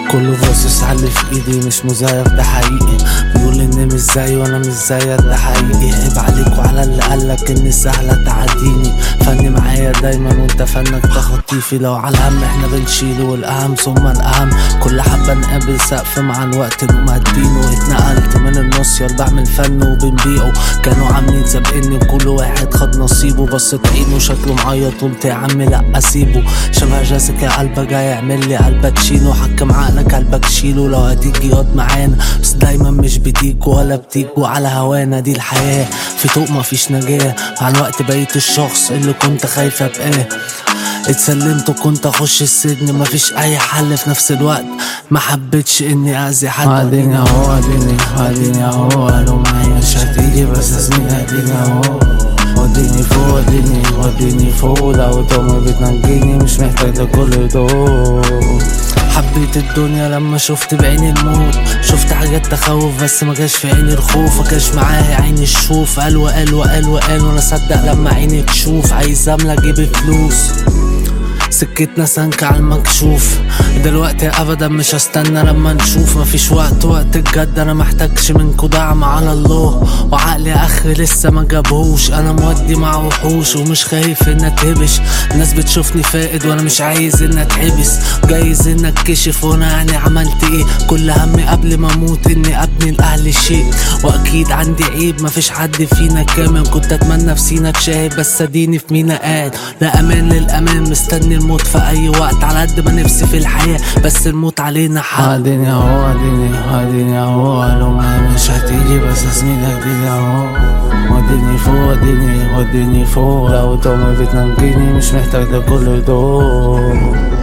كله باصص على اللي في ايدي مش مزيف ده حقيقي بيقول اني مش زيه وانا مش زيك ده حقيقي عيب عليك وعلى اللي قالك اني سهلة تعديني فني معايا دايما وانت فنك تخطيفي لو على الهم احنا بنشيله والاهم ثم الاهم كل حبة نقابل سقف مع الوقت نقوم قدينه اتنقلت من النص يلا بعمل فن وبنبيعه كانوا عاملين سابقني وكل واحد خد نصيبه بصيت عينه شكله معيط قلت يا عم لا اسيبه شبه جاسكا قلبك جاي يعمل لي الباتشينو حكم عقلك قلبك شيله لو هتيجي يقعد معانا بس دايما مش بتيجوا ولا بتيجوا على هوانا دي الحياة في طوق مفيش نجاة مع الوقت بقيت الشخص اللي كنت خايف ابقاه اتسلمت وكنت اخش السجن مفيش اي حل في نفس الوقت ما حبيتش اني اذي حد اديني اهو اديني اديني اهو قالوا معايا مش هتيجي بس اسمي اديني اهو وديني فوق وديني وديني فوق لو دومي بتنجيني مش محتاج ده كل دول حبيت الدنيا لما شفت بعيني الموت شفت حاجات تخوف بس ما جاش في عيني الخوف ما جاش معايا عيني الشوف قال وقال وقال وقال وانا صدق لما عيني تشوف عايز املى جيبي فلوس سكتنا سانكة على المكشوف دلوقتي ابدا مش هستنى لما نشوف مفيش وقت وقت الجد انا محتاجش منكو دعم على الله وعقلي اخر لسه ما جابهوش انا مودي مع وحوش ومش خايف ان اتهبش الناس بتشوفني فائد وانا مش عايز ان اتحبس جايز ان اتكشف وانا يعني عملت ايه كل همي قبل ما اموت اني ابني لاهلي شيء واكيد عندي عيب مفيش حد فينا كامل كنت اتمنى في سينا اتشاهد بس اديني في مينا قاعد لا امان للامان مستني الموت في اي وقت على قد ما نفسي في الحياه بس الموت علينا حق اديني اهو اديني اديني اهو قالوا معايا مش هتيجي بس اسمي اديني اهو وديني فوق وديني وديني فوق لو دومي بتنجيني مش محتاج ده كل دول